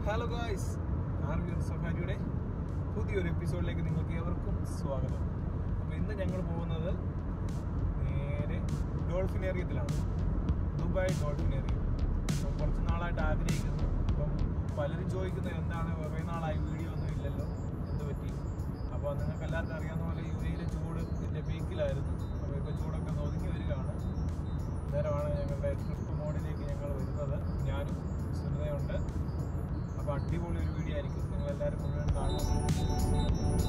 Hello guys ആർവിയർ സഫാരിയുടെ പുതിയൊരു എപ്പിസോഡിലേക്ക് നിങ്ങൾക്ക് ഏവർക്കും സ്വാഗതം അപ്പോൾ ഇന്ന് ഞങ്ങൾ പോകുന്നത് നേരെ ഡോൾഫിൻ ഏറിയത്തിലാണ് ദുബായ് ഡോൾഫിൻ ഏറിയം അപ്പം കുറച്ച് നാളായിട്ട് ആഗ്രഹിക്കുന്നു അപ്പം പലരും ചോദിക്കുന്നത് എന്താണ് കുറേ നാളായി വീഡിയോ ഒന്നും ഇല്ലല്ലോ എന്ത് പറ്റി അപ്പോൾ നിങ്ങൾക്ക് എല്ലാവർക്കും അറിയാവുന്ന പോലെ യു എയിലെ ചൂട് ഇതിൻ്റെ പീക്കിലായിരുന്നു അപ്പോൾ ഇപ്പോൾ ചൂടൊക്കെ ഒന്ന് ഒതുങ്ങി വരികയാണ് നേരമാണ് ഞങ്ങളുടെ ട്രിപ്പ് മോഡിലേക്ക് ഞങ്ങൾ വരുന്നത് ഞാനും സുനിതയുണ്ട് അപ്പോൾ അടിപൊളി ഒരു വീഡിയോ ആയിരിക്കും നിങ്ങൾ എല്ലാവരും മുഴുവൻ കാണും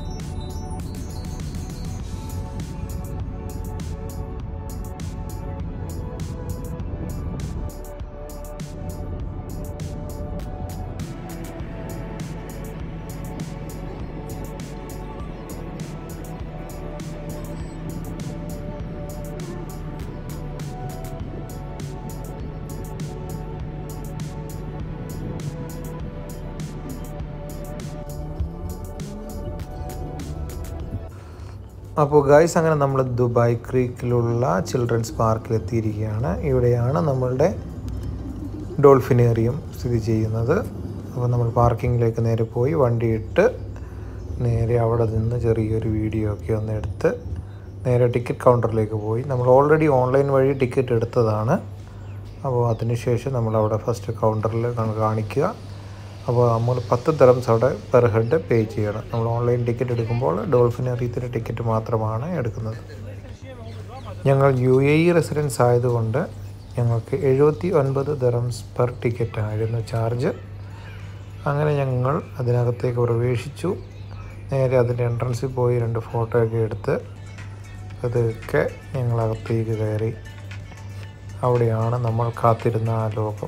അപ്പോൾ ഗായ്സ് അങ്ങനെ നമ്മൾ ദുബായ് ക്രീക്കിലുള്ള ചിൽഡ്രൻസ് പാർക്കിൽ എത്തിയിരിക്കുകയാണ് ഇവിടെയാണ് നമ്മളുടെ ഡോൾഫിനേറിയം സ്ഥിതി ചെയ്യുന്നത് അപ്പോൾ നമ്മൾ പാർക്കിങ്ങിലേക്ക് നേരെ പോയി വണ്ടി ഇട്ട് നേരെ അവിടെ നിന്ന് ചെറിയൊരു വീഡിയോ ഒക്കെ ഒന്ന് എടുത്ത് നേരെ ടിക്കറ്റ് കൗണ്ടറിലേക്ക് പോയി നമ്മൾ ഓൾറെഡി ഓൺലൈൻ വഴി ടിക്കറ്റ് എടുത്തതാണ് അപ്പോൾ അതിനുശേഷം നമ്മൾ അവിടെ ഫസ്റ്റ് കൗണ്ടറിൽ കാണിക്കുക അപ്പോൾ നമ്മൾ പത്ത് തരംസ് അവിടെ പെർ ഹെഡ് പേ ചെയ്യണം നമ്മൾ ഓൺലൈൻ ടിക്കറ്റ് എടുക്കുമ്പോൾ ഡോൾഫിൻ അറിയത്തിൻ്റെ ടിക്കറ്റ് മാത്രമാണ് എടുക്കുന്നത് ഞങ്ങൾ യു എ ഇ റെസിഡൻസ് ആയതുകൊണ്ട് ഞങ്ങൾക്ക് എഴുപത്തി ഒൻപത് ദറംസ് പെർ ടിക്കറ്റ് ആയിരുന്നു ചാർജ് അങ്ങനെ ഞങ്ങൾ അതിനകത്തേക്ക് പ്രവേശിച്ചു നേരെ അതിൻ്റെ എൻട്രൻസിൽ പോയി രണ്ട് ഫോട്ടോ ഒക്കെ എടുത്ത് അതൊക്കെ ഞങ്ങളകത്തേക്ക് കയറി അവിടെയാണ് നമ്മൾ കാത്തിരുന്ന ആ ലോകം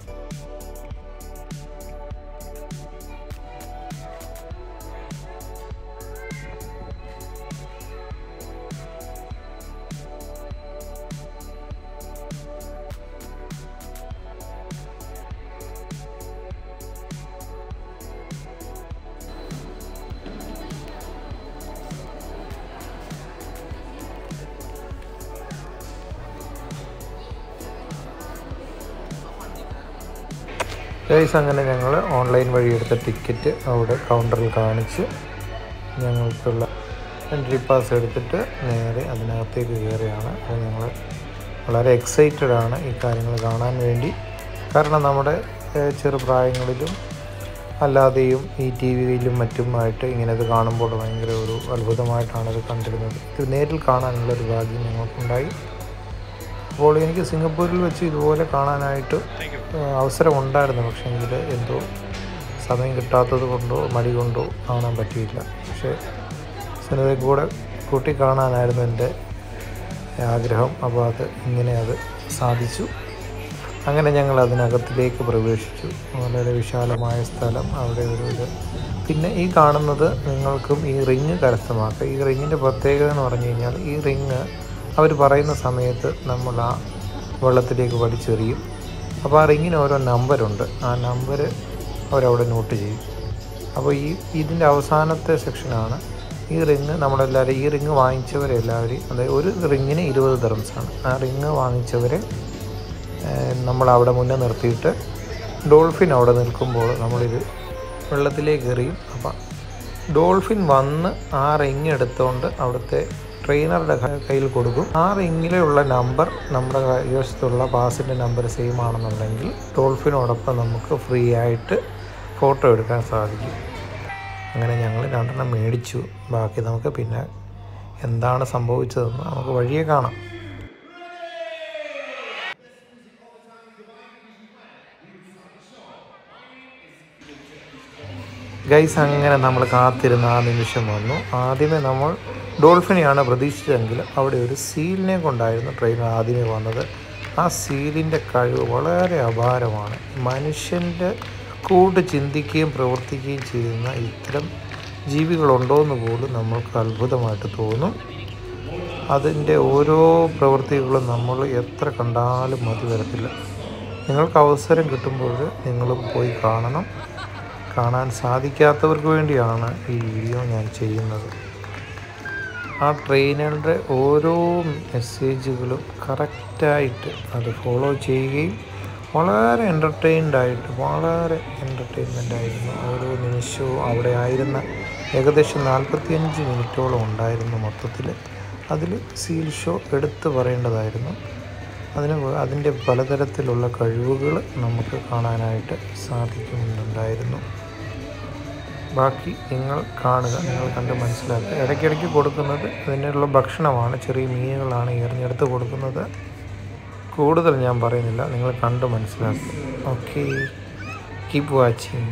ഗൈസ് അങ്ങനെ ഞങ്ങൾ ഓൺലൈൻ വഴി എടുത്ത ടിക്കറ്റ് അവിടെ കൗണ്ടറിൽ കാണിച്ച് ഞങ്ങൾക്കുള്ള എൻട്രി പാസ് എടുത്തിട്ട് നേരെ അതിനകത്തേക്ക് കയറിയാണ് അപ്പോൾ ഞങ്ങൾ വളരെ എക്സൈറ്റഡ് ആണ് ഈ കാര്യങ്ങൾ കാണാൻ വേണ്ടി കാരണം നമ്മുടെ ഏഹ്, ചെറുപ്രായങ്ങളിലും അല്ലാതെയും ഈ ടി വിയിലും മറ്റുമായിട്ട് ഇങ്ങനെ ഇത് കാണുമ്പോൾ ഭയങ്കര ഒരു അത്ഭുതമായിട്ടാണ് ഇത് കണ്ടിരുന്നത് ഇത് നേരിൽ കാണാനുള്ളൊരു ഭാഗ്യം ഞങ്ങൾക്കുണ്ടായി അപ്പോൾ എനിക്ക് സിംഗപ്പൂരിൽ വെച്ച് ഇതുപോലെ കാണാനായിട്ട് ഏഹ്, അവസരമുണ്ടായിരുന്നു പക്ഷേ എങ്കിൽ എന്തോ സമയം കിട്ടാത്തത് കൊണ്ടോ മടി കൊണ്ടോ കാണാൻ പറ്റിയില്ല പക്ഷേ സുനിതയെ കൂടെ കൂട്ടി കാണാനായിരുന്നു എൻ്റെ ആഗ്രഹം അപ്പോൾ അത് ഇങ്ങനെ അത് സാധിച്ചു അങ്ങനെ ഞങ്ങൾ അതിനകത്തിലേക്ക് പ്രവേശിച്ചു വളരെ വിശാലമായ സ്ഥലം അവിടെ ഒരു ഇത് പിന്നെ ഈ കാണുന്നത് നിങ്ങൾക്കും ഈ റിങ് കരസ്ഥമാക്കുക ഈ റിങ്ങിൻ്റെ പ്രത്യേകത എന്ന് പറഞ്ഞു കഴിഞ്ഞാൽ ഈ റിങ് അവർ പറയുന്ന സമയത്ത് നമ്മൾ ആ വെള്ളത്തിലേക്ക് വലിച്ചെറിയും അപ്പോൾ ആ റിങ്ങിന് ഓരോ നമ്പറുണ്ട് ആ നമ്പർ അവരവിടെ നോട്ട് ചെയ്യും അപ്പോൾ ഈ ഇതിൻ്റെ അവസാനത്തെ സെക്ഷനാണ് ഈ റിങ് നമ്മളെല്ലാവരും ഈ റിങ് വാങ്ങിച്ചവരെല്ലാവരും അതായത് ഒരു റിങ്ങിന് ഇരുപത് ദർംസാണ് ആ റിങ് വാങ്ങിച്ചവരെ ഏഹ്, നമ്മളവിടെ മുന്നേ നിർത്തിയിട്ട് ഡോൾഫിൻ അവിടെ നിൽക്കുമ്പോൾ നമ്മളിത് വെള്ളത്തിലേക്ക് എറിയും അപ്പം ഡോൾഫിൻ വന്ന് ആ റിങ് എടുത്തുകൊണ്ട് അവിടുത്തെ ട്രെയിനറുടെ ക- കയ്യിൽ കൊടുക്കും ആ റിങ്ങിലുള്ള നമ്പർ നമ്മുടെ കൈവശത്തുള്ള പാസിൻ്റെ നമ്പർ സെയിം ആണെന്നുണ്ടെങ്കിൽ ഡോൾഫിനോടൊപ്പം നമുക്ക് ഫ്രീ ആയിട്ട് ഫോട്ടോ എടുക്കാൻ സാധിക്കും അങ്ങനെ ഞങ്ങൾ രണ്ടെണ്ണം മേടിച്ചു ബാക്കി നമുക്ക് പിന്നെ എന്താണ് സംഭവിച്ചതെന്ന് നമുക്ക് വഴിയെ കാണാം ഗൈസ് അങ്ങനെ നമ്മൾ കാത്തിരുന്ന ആ നിമിഷം വന്നു ആദ്യമേ നമ്മൾ ഡോൾഫിനെയാണ് പ്രതീക്ഷിച്ചതെങ്കിൽ അവിടെ ഒരു സീലിനെ കൊണ്ടായിരുന്നു ട്രെയിൻ ആദ്യമേ വന്നത് ആ സീലിൻ്റെ കഴിവ് വളരെ അപാരമാണ് മനുഷ്യൻ്റെ കൂട്ട് ചിന്തിക്കുകയും പ്രവർത്തിക്കുകയും ചെയ്യുന്ന ഇത്തരം ജീവികളുണ്ടോ എന്ന് പോലും നമ്മൾക്ക് അത്ഭുതമായിട്ട് തോന്നും അതിൻ്റെ ഓരോ പ്രവൃത്തികളും നമ്മൾ എത്ര കണ്ടാലും മതി വരത്തില്ല നിങ്ങൾക്ക് അവസരം കിട്ടുമ്പോൾ നിങ്ങളും പോയി കാണണം കാണാൻ സാധിക്കാത്തവർക്ക് വേണ്ടിയാണ് ഈ വീഡിയോ ഞാൻ ചെയ്യുന്നത് ആ ട്രെയിനുകളുടെ ഓരോ മെസ്സേജുകളും കറക്റ്റായിട്ട് അത് ഫോളോ ചെയ്യുകയും വളരെ എൻ്റർടൈൻഡ് ആയിട്ട് വളരെ എൻ്റർടൈൻമെൻ്റ് ആയിരുന്നു ഓരോ നിമിഷവും അവിടെ ആയിരുന്ന ഏകദേശം നാൽപ്പത്തിയഞ്ച് മിനിറ്റോളം ഉണ്ടായിരുന്നു മൊത്തത്തിൽ അതിൽ സീൽ ഷോ എടുത്തു പറയേണ്ടതായിരുന്നു അതിന് വ- അതിൻ്റെ പലതരത്തിലുള്ള കഴിവുകൾ നമുക്ക് കാണാനായിട്ട് സാധിക്കുന്നുണ്ടായിരുന്നു ബാക്കി നിങ്ങൾ കാണുക നിങ്ങൾ കണ്ട് മനസ്സിലാക്കുക ഇടയ്ക്കിടയ്ക്ക് കൊടുക്കുന്നത് അതിനുള്ള ഭക്ഷണമാണ് ചെറിയ മീനുകളാണ് എറിഞ്ഞെടുത്ത് കൊടുക്കുന്നത് കൂടുതൽ ഞാൻ പറയുന്നില്ല നിങ്ങൾ കണ്ട് മനസ്സിലാക്കുക okay keep watching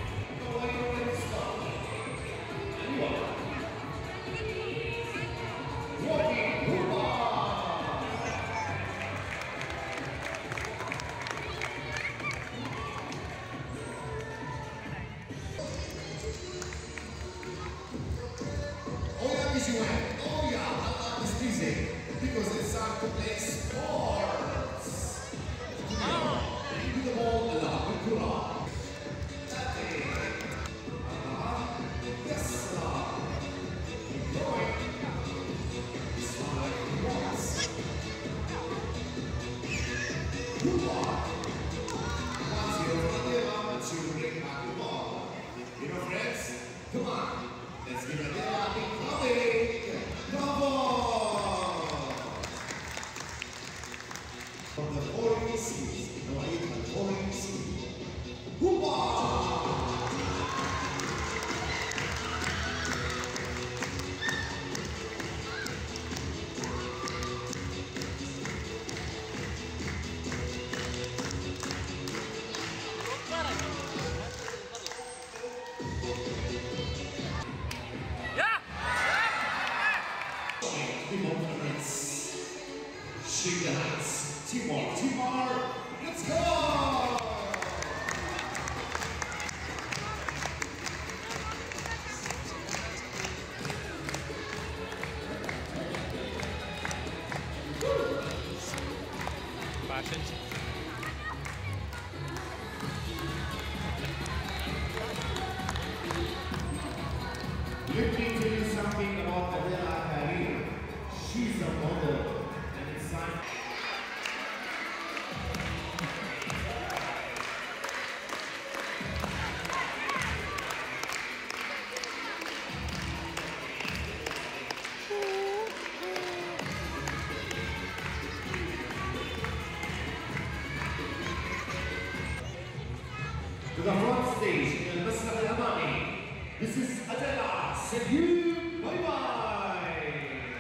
To the front stage in Mr. Yamani. This is Adela. See you. Bye bye.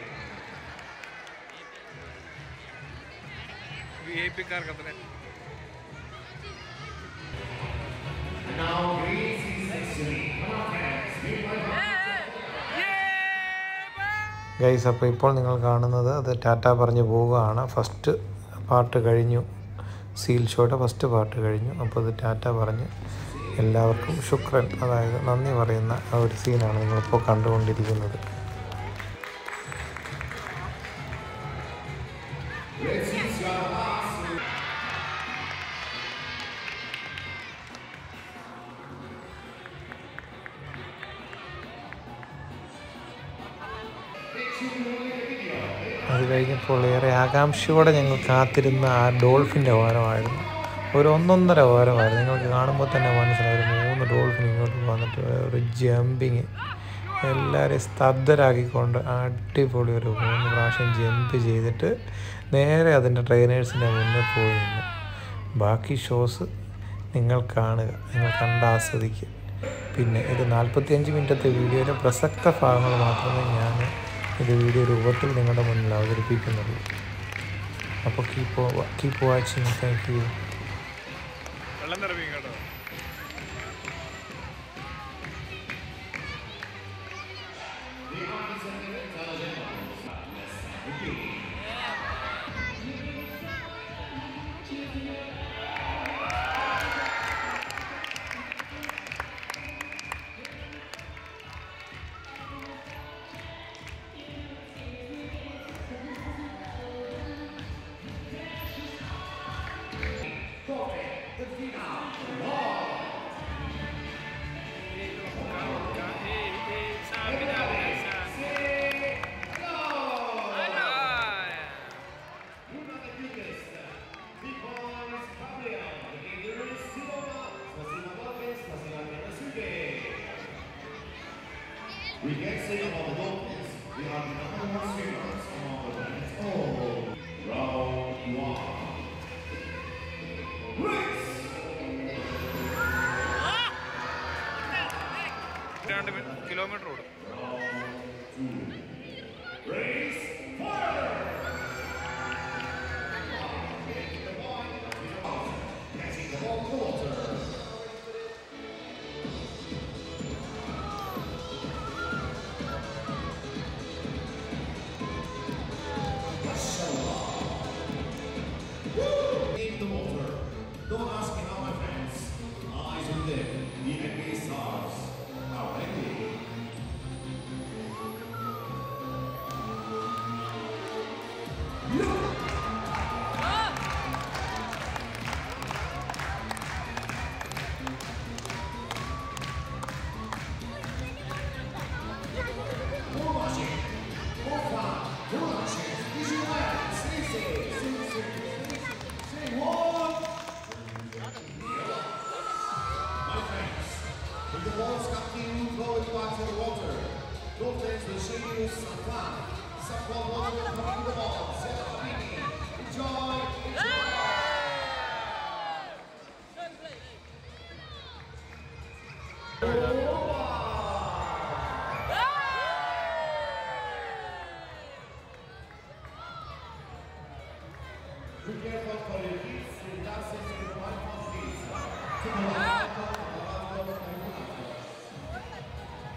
V I P കാർക്ക് അത്ര And now Grace is next to me. Come on, friends. Meet my guys അപ്പോൾ ഇപ്പോൾ നിങ്ങൾ കാണുന്നത് അത് ടാറ്റ പറഞ്ഞ് പോവുകയാണ് ഫസ്റ്റ് പാർട്ട് കഴിഞ്ഞു സീൽ ഷോയുടെ ഫസ്റ്റ് പാർട്ട് കഴിഞ്ഞു അപ്പോൾ അത് ടാറ്റ പറഞ്ഞ് എല്ലാവർക്കും ശുക്രൻ അതായത് നന്ദി പറയുന്ന ആ ഒരു സീനാണ് നിങ്ങളിപ്പോൾ കണ്ടുകൊണ്ടിരിക്കുന്നത് അത് കഴിഞ്ഞപ്പോൾ ഏറെ ആകാംക്ഷയോടെ ഞങ്ങൾ കാത്തിരുന്ന ആ ഡോൾഫിൻ്റെ ഓരമായിരുന്നു ഒരു ഒന്നൊന്നര ഓരമായിരുന്നു നിങ്ങൾക്ക് കാണുമ്പോൾ തന്നെ മനസ്സിലായി ഒരു മൂന്ന് ഡോൾഫിൻ ഇങ്ങോട്ട് വന്നിട്ട് ഒരു ജമ്പിങ് എല്ലാവരെയും സ്തബ്ധരാക്കിക്കൊണ്ട് അടിപൊളി ഒരു മൂന്ന് പ്രാവശ്യം ജമ്പ് ചെയ്തിട്ട് നേരെ അതിൻ്റെ ട്രെയിനേഴ്സിൻ്റെ മുന്നിൽ പോയി നിന്നു ബാക്കി ഷോസ് നിങ്ങൾ കാണുക നിങ്ങൾ കണ്ട് ആസ്വദിക്കുക പിന്നെ ഇത് നാൽപ്പത്തിയഞ്ച് മിനിറ്റത്തെ വീഡിയോയിലെ പ്രസക്ത ഭാഗങ്ങൾ മാത്രമേ ഞാൻ ഇത് വീഡിയോ രൂപത്തിൽ നിങ്ങളുടെ മുന്നിൽ അവതരിപ്പിക്കുന്നുള്ളൂ അപ്പോൾ keep keep watching thank you വെള്ളം നിറവിയും കേട്ടോ Because Gabriel We can say about the Dolphins, they are the number one swimmers among the planets. Oh, round one. Race! രണ്ട് കിലോമീറ്റർ ഓടും Race! Fire! Catching the ball in the water. In the water. Don't ask me how, my friends. Eyes on them. The NBA stars are ready. More watching. More fun. More actions. Easy left. Stay safe. Stay safe. Stay warm. My friends, if the balls continue flowing back to the water, Dolphins will show you some fun. Some fun water will come in the ball. Set up meeting. Enjoy. Enjoy. Be careful for the kids who dances in the one of these. To the left, to the left, to the left.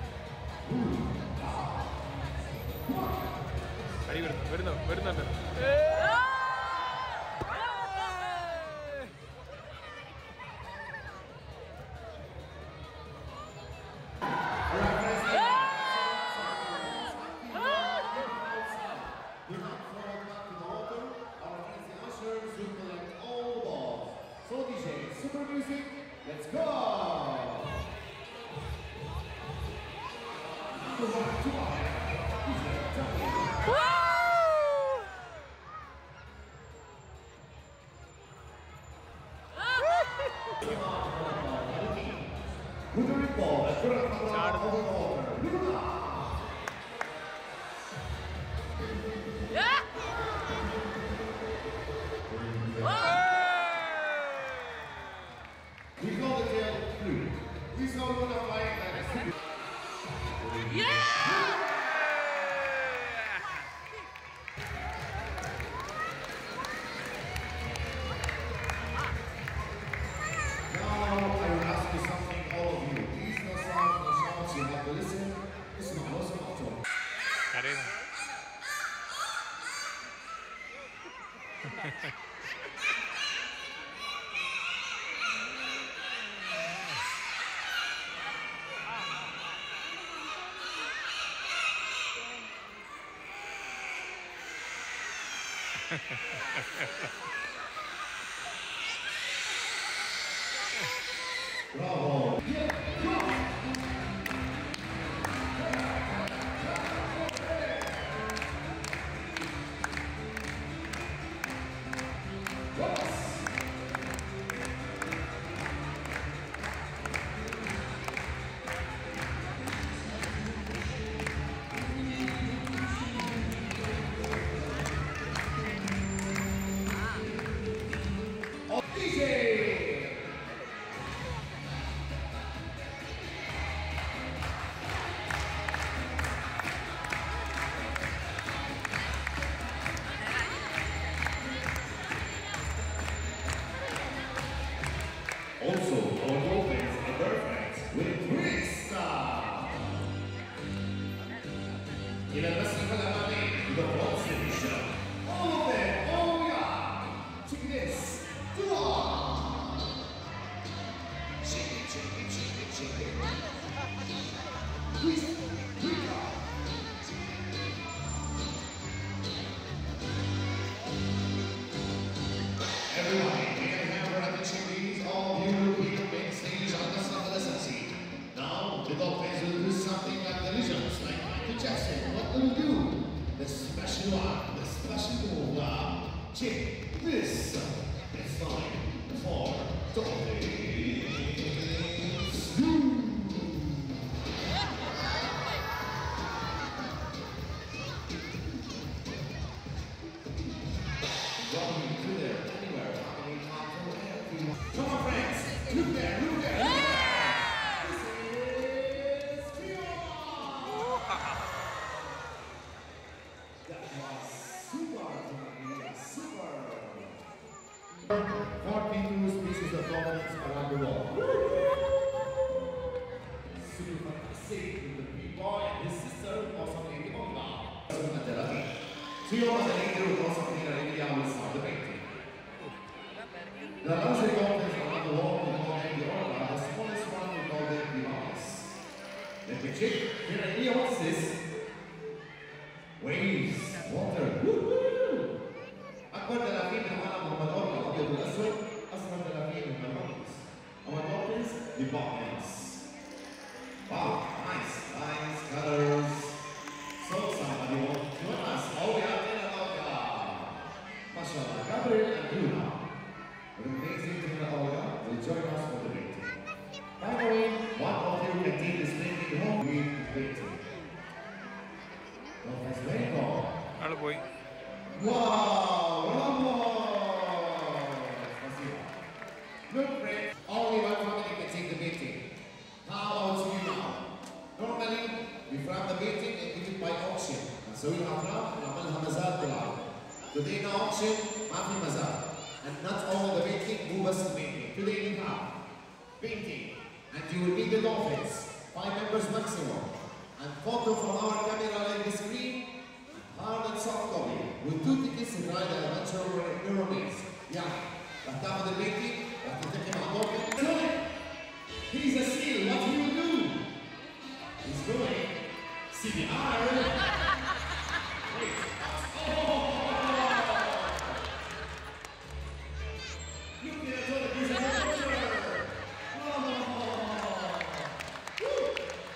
അടി വരുന്നു വരുന്നു വരുന്നുണ്ട് Do not fall back to the water. Our fancy ushers will collect all the balls. So DJ, super music, let's go! Number one, two, DJ, tell me. With the red ball, let's put it on the water. Look at that. We call the tail blue. Please don't run a flying like a Now I will ask you something, all of you. Please no sound, no shouts, you have to listen. Listen, listen up to me. കരയുന്നു Bravo. Oh, DJ! Come on, friends. Look there, look there. This is Fiona. That was super, Tony, super. 42 species of dolphins around the world. Super fantastic with the big boy and his sister was on the Bonga. Two of the leader was on the India will start the painting. The luxury dolphins around the world we call them the Orca, the smallest one we call them the Mars. Let me check. Here India what's this? Waves, water. Woo-hoo! أكبر دلافين من العالم هم الأوركا الأبيض والأسود، أصغر دلافين هم المونكيز. Our dolphins, the bottomless. Wow, nice, nice colors. So somebody want to join us? Oh, we are in Olga. MashaAllah, Gabriel and Luna. An amazing Tina Olga will join us for the painting. Finally, one of you can take this painting home with the painting. Dolphins rainbow. ആള് പോയി Wow! Bravo! Спасибо. Look, friends, only one family can take the painting. How about you now? Normally, we frame the painting and give it by auction. نسوي أفراح ونعملها مزاد بالعرض. Today no auction, ما في مزاد. And not only the painting, مو بس painting. Today we have painting. And you will meet the dolphins. Five members maximum. And photo from our camera like the screen. Hard and soft copy. With two tickets to ride an adventure over Euromaze. Yeah. رح تاخذ البيتي رح تلتقي مع دولفين. He's a seal. What do you do? He's going. CBR. Wait. Oh! Look at that. He's a monster. Oh! Woo!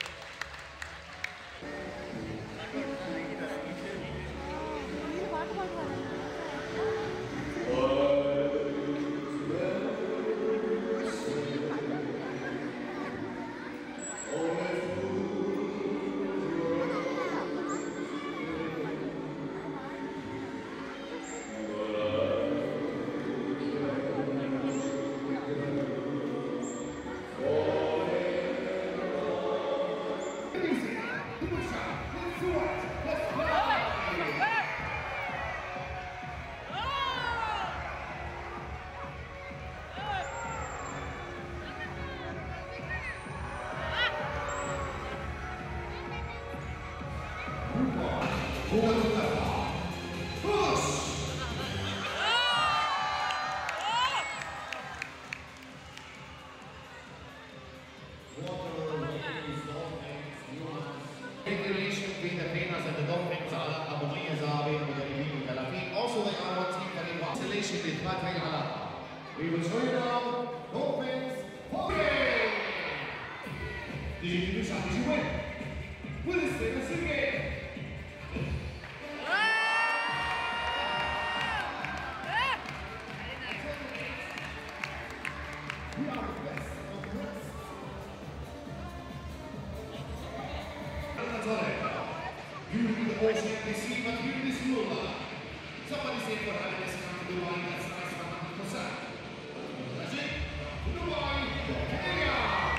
Regulation between the trainers and the dolphins علاقة مميزة بين المدربين والتلافين. Also they are one team very well. Installation لإثبات هاي العلاقة. We will show you now dolphins hockey. تيجي تمشي على تيجي وين؟ وين السير السير We are the best of the best. You the ocean, they see, but here is Lula. Somebody say for having this come to Dubai, that's nice 100%. That's it. Dubai, Kenya.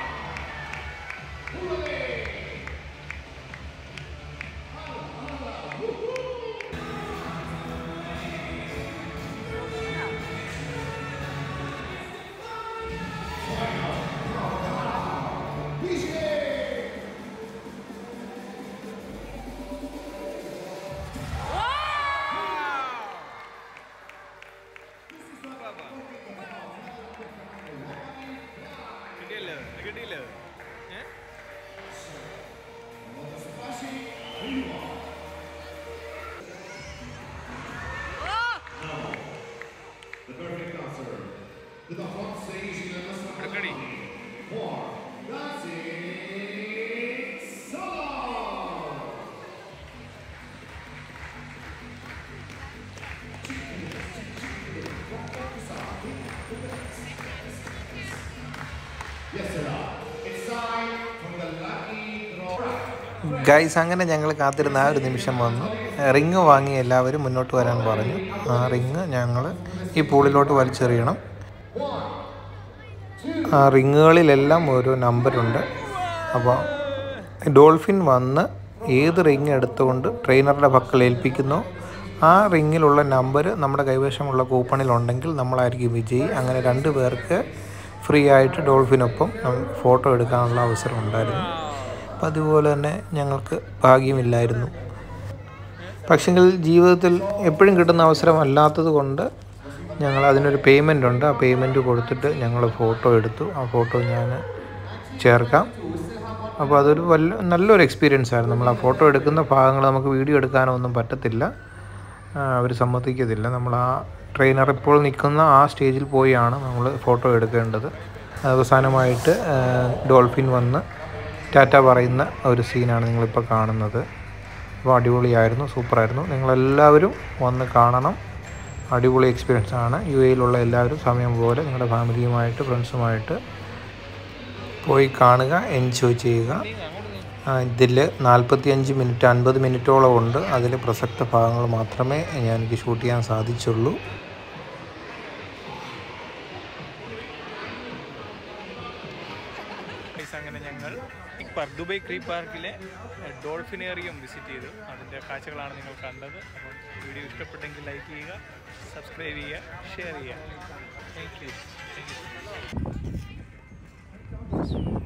Hooray! Hala, hala, woohoo! DJ! കിട്ടിയല്ലേ കിട്ടിയില്ലേ ഏ The perfect answer. To the front stage in the Muslim Ready. For dancing solo. Yes, sir. It's time for the lucky draw. Guys അങ്ങനെ ഞങ്ങൾ കാത്തിരുന്ന ആ ഒരു നിമിഷം വന്നു റിങ് വാങ്ങി എല്ലാവരും മുന്നോട്ട് വരാൻ പറഞ്ഞു ആ റിങ് ഞങ്ങൾ ഈ പൂളിലോട്ട് വലിച്ചെറിയണം One, ആ റിങ്ങുകളിലെല്ലാം ഓരോ നമ്പറുണ്ട് അപ്പോൾ ഡോൾഫിൻ വന്ന് ഏത് റിങ് എടുത്തുകൊണ്ട് ട്രെയിനറുടെ പക്കൽ ഏൽപ്പിക്കുന്നോ ആ റിങ്ങിലുള്ള നമ്പർ നമ്മുടെ കൈവശമുള്ള കൂപ്പണിലുണ്ടെങ്കിൽ നമ്മളായിരിക്കും വിജയി അങ്ങനെ രണ്ട് പേർക്ക് ഫ്രീ ആയിട്ട് ഡോൾഫിനൊപ്പം നം- ഫോട്ടോ എടുക്കാനുള്ള അവസരം ഉണ്ടായിരുന്നു അപ്പം അതുപോലെ തന്നെ ഞങ്ങൾക്ക് ഭാഗ്യമില്ലായിരുന്നു പക്ഷെങ്കിൽ ജീവിതത്തിൽ എപ്പോഴും കിട്ടുന്ന അവസരമല്ലാത്തത് കൊണ്ട് ഞങ്ങൾ അതിനൊരു പേയ്മെൻ്റ് ഉണ്ട് ആ പേയ്മെൻറ്റ് കൊടുത്തിട്ട് ഞങ്ങൾ ഫോട്ടോ എടുത്തു ആ ഫോട്ടോ ഞാൻ ചേർക്കാം അപ്പോൾ അതൊരു വല്ല നല്ലൊരു എക്സ്പീരിയൻസ് ആയിരുന്നു നമ്മൾ ആ ഫോട്ടോ എടുക്കുന്ന ഭാഗങ്ങൾ നമുക്ക് വീഡിയോ എടുക്കാനോ ഒന്നും പറ്റത്തില്ല അവർ സമ്മതിക്കത്തില്ല നമ്മൾ ആ ട്രെയിനർ ഇപ്പോൾ നിൽക്കുന്ന ആ സ്റ്റേജിൽ പോയാണ് നമ്മൾ ഫോട്ടോ എടുക്കേണ്ടത് അവസാനമായിട്ട് ആ, ഡോൾഫിൻ വന്ന് ടാറ്റ പറയുന്ന ഒരു സീനാണ് നിങ്ങളിപ്പോൾ കാണുന്നത് അപ്പോൾ അടിപൊളിയായിരുന്നു സൂപ്പറായിരുന്നു നിങ്ങളെല്ലാവരും വന്ന് കാണണം അടിപൊളി എക്സ്പീരിയൻസ് ആണ് യു എയിലുള്ള എല്ലാവരും സമയം പോലെ നിങ്ങളുടെ ഫാമിലിയുമായിട്ട് ഫ്രണ്ട്സുമായിട്ട് പോയി കാണുക എൻജോയ് ചെയ്യുക ഇതിൽ നാൽപ്പത്തി അഞ്ച് മിനിറ്റ് അൻപത് മിനിറ്റോളം ഉണ്ട് അതിൽ പ്രസക്ത ഭാഗങ്ങൾ മാത്രമേ ഞാൻ എനിക്ക് ഷൂട്ട് ചെയ്യാൻ സാധിച്ചുള്ളൂ Guys, അങ്ങനെ ഞങ്ങൾ ഈ പാർക്ക് ദുബായ് ക്രീ പാർക്കിലെ ഡോൾഫിനേറിയം വിസിറ്റ് ചെയ്തു അതിൻ്റെ കാഴ്ചകളാണ് നിങ്ങൾ കണ്ടത് അപ്പം വീഡിയോ ഇഷ്ടപ്പെട്ടെങ്കിൽ ലൈക്ക് ചെയ്യുക സബ്സ്ക്രൈബ് ചെയ്യുക ഷെയർ ചെയ്യുക താങ്ക് യു താങ്ക് യു